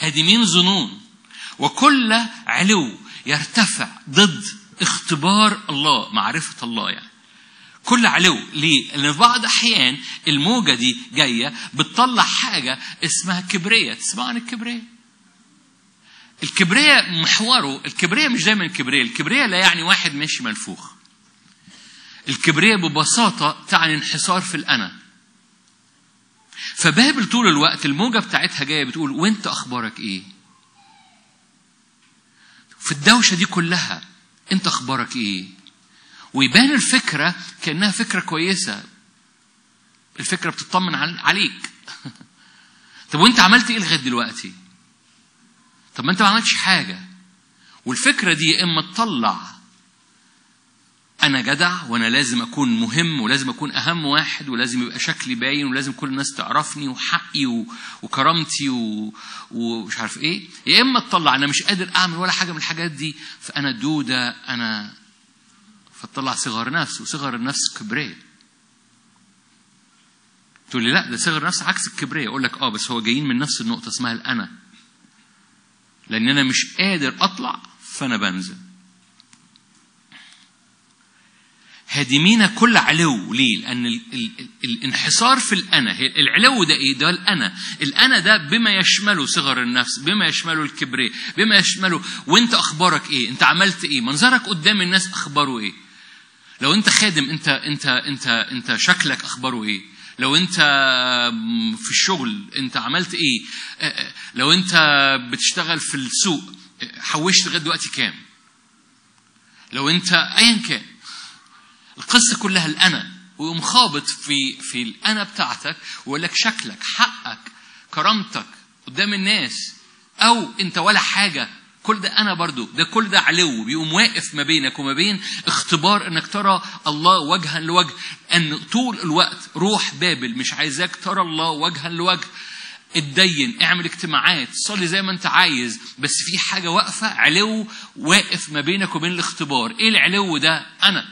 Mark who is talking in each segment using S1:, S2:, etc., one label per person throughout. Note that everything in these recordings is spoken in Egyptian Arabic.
S1: هادمين ظنون وكل علو يرتفع ضد اختبار الله معرفة الله يعني كل علو ليه؟ لأن في بعض الأحيان الموجة دي جاية بتطلع حاجة اسمها كبرية تسمعوا عن الكبرية؟ الكبرية محوره الكبرية مش دايما الكبرية الكبرية لا يعني واحد ماشي منفوخ الكبرية ببساطة تعني انحصار في الأنا فبابل طول الوقت الموجة بتاعتها جاية بتقول وانت أخبارك إيه؟ في الدوشة دي كلها انت أخبارك إيه؟ ويبان الفكرة كأنها فكرة كويسة الفكرة بتطمن عليك طب وانت عملت ايه لغاية دلوقتي طب ما انت ما عملتش حاجة والفكرة دي يا اما تطلع انا جدع وانا لازم اكون مهم ولازم اكون اهم واحد ولازم يبقى شكلي باين ولازم كل الناس تعرفني وحقي و... وكرامتي و... ومش عارف ايه يا اما تطلع انا مش قادر اعمل ولا حاجه من الحاجات دي فانا دوده انا فتطلع صغر نفس وصغر النفس كبرية تقول لي لا ده صغر النفس عكس الكبرية اقول لك اه بس هو جايين من نفس النقطة اسمها الانا لان انا مش قادر اطلع فانا بنزل هادمين كل علو ليه؟ لأن ال ال ال الانحصار في الأنا العلو ده إيه؟ ده الأنا الأنا ده بما يشمله صغر النفس بما يشمله الكبرياء بما يشمله وأنت أخبارك إيه؟ أنت عملت إيه؟ منظرك قدام الناس أخباره إيه؟ لو أنت خادم أنت أنت أنت أنت شكلك أخباره إيه؟ لو أنت في الشغل أنت عملت إيه؟ لو أنت بتشتغل في السوق حوشت لغاية دلوقتي كام؟ لو أنت أيا كان القصة كلها الأنا ويقوم خابط في في الأنا بتاعتك ويقول لك شكلك حقك كرامتك قدام الناس أو أنت ولا حاجة كل ده أنا برضو ده كل ده علو بيقوم واقف ما بينك وما بين اختبار إنك ترى الله وجها لوجه أن طول الوقت روح بابل مش عايزاك ترى الله وجها لوجه اتدين اعمل اجتماعات صلي زي ما انت عايز بس في حاجة واقفة علو واقف ما بينك وبين الاختبار ايه العلو ده انا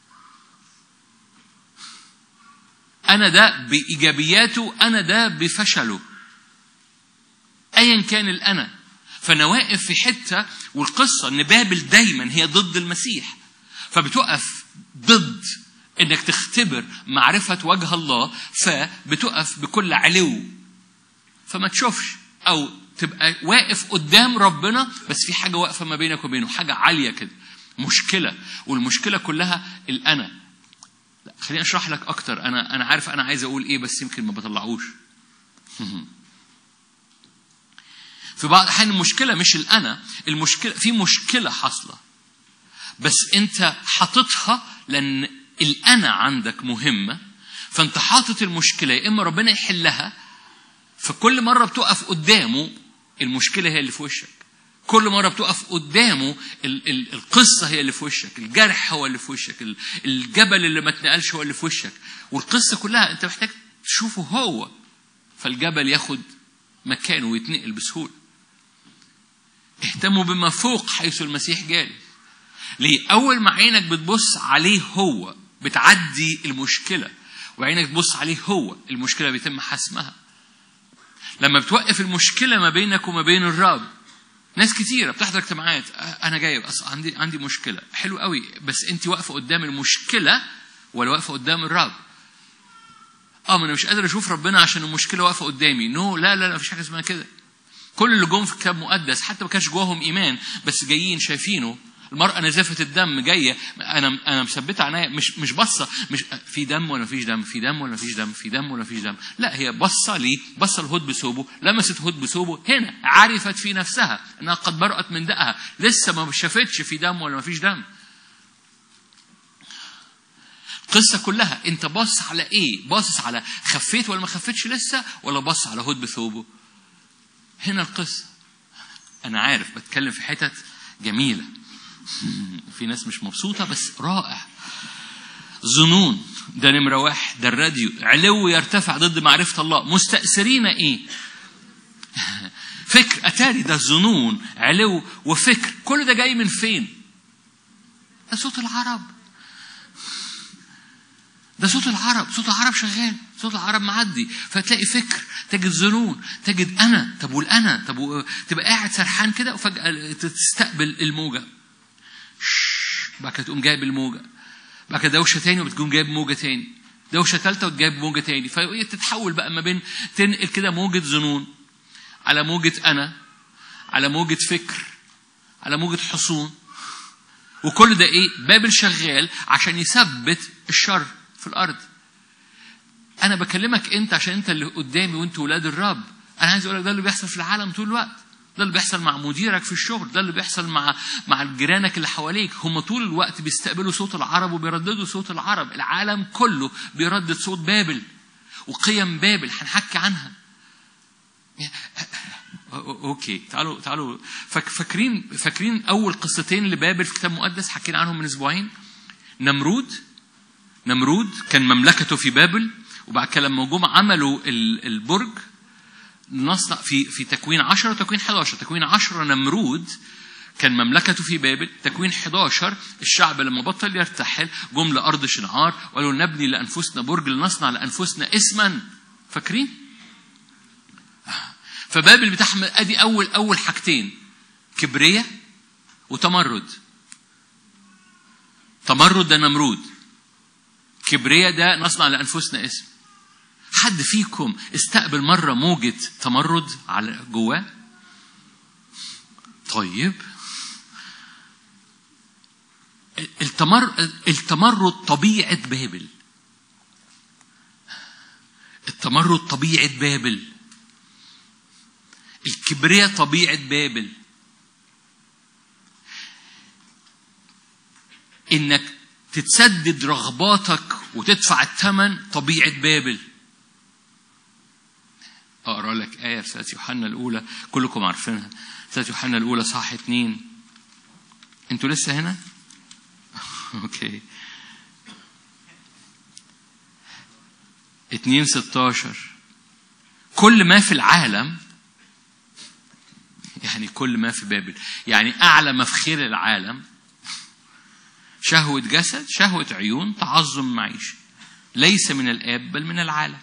S1: أنا ده بإيجابياته أنا ده بفشله أيا كان الأنا فأنا واقف في حتة والقصة إن بابل دايما هي ضد المسيح فبتقف ضد إنك تختبر معرفة وجه الله فبتقف بكل علو فما تشوفش أو تبقى واقف قدام ربنا بس في حاجة واقفة ما بينك وبينه حاجة عالية كده مشكلة والمشكلة كلها الأنا لا خليني اشرح لك اكتر انا انا عارف انا عايز اقول ايه بس يمكن ما بطلعوش في بعض الاحيان المشكله مش الانا المشكله في مشكله حاصله بس انت حاططها لان الانا عندك مهمه فانت حاطط المشكله يا اما ربنا يحلها فكل مره بتقف قدامه المشكله هي اللي في وشك كل مره بتقف قدامه ال- ال- القصه هي اللي في وشك الجرح هو اللي في وشك ال- الجبل اللي ما اتنقلش هو اللي في وشك والقصه كلها انت محتاج تشوفه هو فالجبل ياخد مكانه ويتنقل بسهوله اهتموا بما فوق حيث المسيح جالس ليه اول ما عينك بتبص عليه هو بتعدي المشكله وعينك تبص عليه هو المشكله بيتم حسمها لما بتوقف المشكله ما بينك وما بين الرب ناس كتيره بتحضر اجتماعات انا جايب أصلا عندي عندي مشكله حلو قوي بس انت واقفه قدام المشكله ولا واقفه قدام الرب اه ما انا مش قادر اشوف ربنا عشان المشكله واقفه قدامي نو no, لا لا لا مفيش حاجه اسمها كده كل اللي جم في الكتاب مقدس حتى ما كانش جواهم ايمان بس جايين شايفينه المرأة نزفة الدم جاية أنا أنا مثبتة عينيا مش مش باصة مش في دم ولا مفيش دم في دم ولا مفيش دم في دم ولا مفيش دم لا هي باصة ليه باصة لهود بثوبه لمست هود بثوبه هنا عرفت في نفسها أنها قد برأت من دقها لسه ما شافتش في دم ولا مفيش دم القصة كلها أنت باصص على إيه؟ باصص على خفيت ولا ما خفتش لسه ولا باصص على هود بثوبه؟ هنا القصة أنا عارف بتكلم في حتت جميلة في ناس مش مبسوطة بس رائع ظنون ده نمرة واحد ده الراديو علو يرتفع ضد معرفة الله مستأثرين إيه فكر أتاري ده ظنون علو وفكر كل ده جاي من فين ده صوت العرب ده صوت العرب صوت العرب شغال صوت العرب معدي فتلاقي فكر تجد ظنون تجد انا طب والانا طب و... تبقى قاعد سرحان كده وفجاه تستقبل الموجه شش. بعد كده تقوم جايب الموجه بعد كده دوشه تاني وبتقوم جايب موجه تاني دوشه ثالثه وتجيب موجه تاني فتتحول بقى ما بين تنقل كده موجه ظنون على موجه انا على موجه فكر على موجه حصون وكل ده ايه بابل شغال عشان يثبت الشر في الارض انا بكلمك انت عشان انت اللي قدامي وانت ولاد الرب انا عايز اقول لك ده اللي بيحصل في العالم طول الوقت ده اللي بيحصل مع مديرك في الشغل ده اللي بيحصل مع مع جيرانك اللي حواليك هم طول الوقت بيستقبلوا صوت العرب وبيرددوا صوت العرب العالم كله بيردد صوت بابل وقيم بابل هنحكي عنها اوكي تعالوا تعالوا فاكرين فاكرين اول قصتين لبابل في الكتاب المقدس حكينا عنهم من اسبوعين نمرود نمرود كان مملكته في بابل وبعد كده لما جم عملوا البرج نصنع في في تكوين 10 وتكوين 11 تكوين 10 نمرود كان مملكته في بابل تكوين 11 الشعب لما بطل يرتحل جم لأرض شنعار وقالوا نبني لأنفسنا برج لنصنع لأنفسنا اسما فاكرين؟ فبابل بتحمل ادي اول اول حاجتين كبرية وتمرد تمرد ده نمرود كبرية ده نصنع لأنفسنا اسم حد فيكم استقبل مرة موجة تمرد على جواه طيب التمر التمرد طبيعة بابل التمرد طبيعة بابل الكبرياء طبيعة بابل إنك تتسدد رغباتك وتدفع الثمن طبيعة بابل أقرأ لك آية في سورة يوحنا الأولى كلكم عارفينها سورة يوحنا الأولى صح اتنين أنتوا لسه هنا؟ أوكي اتنين ستاشر كل ما في العالم يعني كل ما في بابل يعني أعلى مفخير العالم شهوة جسد شهوة عيون تعظم معيشة ليس من الآب بل من العالم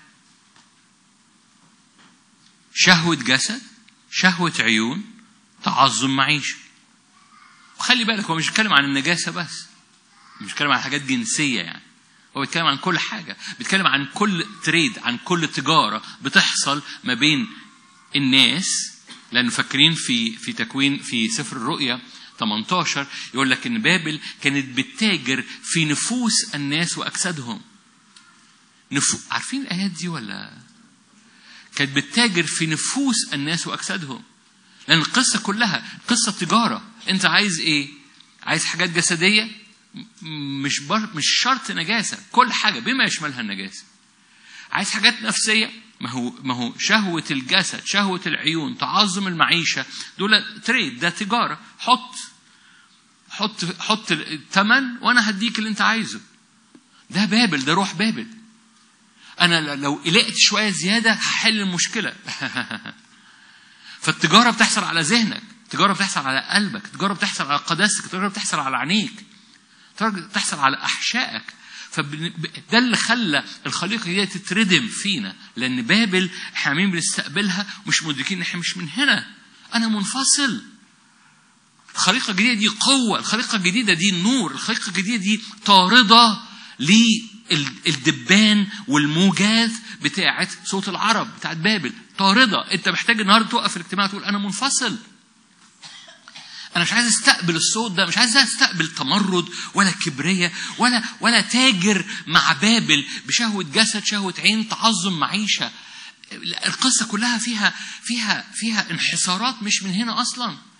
S1: شهوة جسد شهوة عيون تعظم معيشة وخلي بالك هو مش بيتكلم عن النجاسة بس مش بيتكلم عن حاجات جنسية يعني هو بيتكلم عن كل حاجة بيتكلم عن كل تريد عن كل تجارة بتحصل ما بين الناس لأنه فاكرين في في تكوين في سفر الرؤيا 18 يقول لك إن بابل كانت بتتاجر في نفوس الناس وأجسادهم. نفو... عارفين الآيات دي ولا؟ كانت بتتاجر في نفوس الناس وأجسادهم. لأن القصة كلها قصة تجارة، أنت عايز إيه؟ عايز حاجات جسدية؟ مش بر... مش شرط نجاسة، كل حاجة بما يشملها النجاسة. عايز حاجات نفسية؟ ما هو ما هو شهوة الجسد، شهوة العيون، تعظم المعيشة، دول تريد ده تجارة، حط حط حط الثمن وانا هديك اللي انت عايزه. ده بابل، ده روح بابل. انا لو قلقت شوية زيادة هحل المشكلة. فالتجارة بتحصل على ذهنك، التجارة بتحصل على قلبك، التجارة بتحصل على قداستك، التجارة بتحصل على عينيك. التجارة بتحصل على أحشائك. فده اللي خلى الخليقه دي تتردم فينا لان بابل احنا عاملين بنستقبلها مش مدركين ان احنا مش من هنا انا منفصل الخليقه الجديده دي قوه الخليقه الجديده دي نور الخليقه الجديده دي طارده للدبان والموجات بتاعه صوت العرب بتاعه بابل طارده انت محتاج النهارده توقف في الاجتماع تقول انا منفصل انا مش عايز استقبل الصوت ده مش عايز استقبل تمرد ولا كبرية ولا ولا تاجر مع بابل بشهوة جسد شهوة عين تعظم معيشة القصة كلها فيها فيها فيها انحسارات مش من هنا أصلا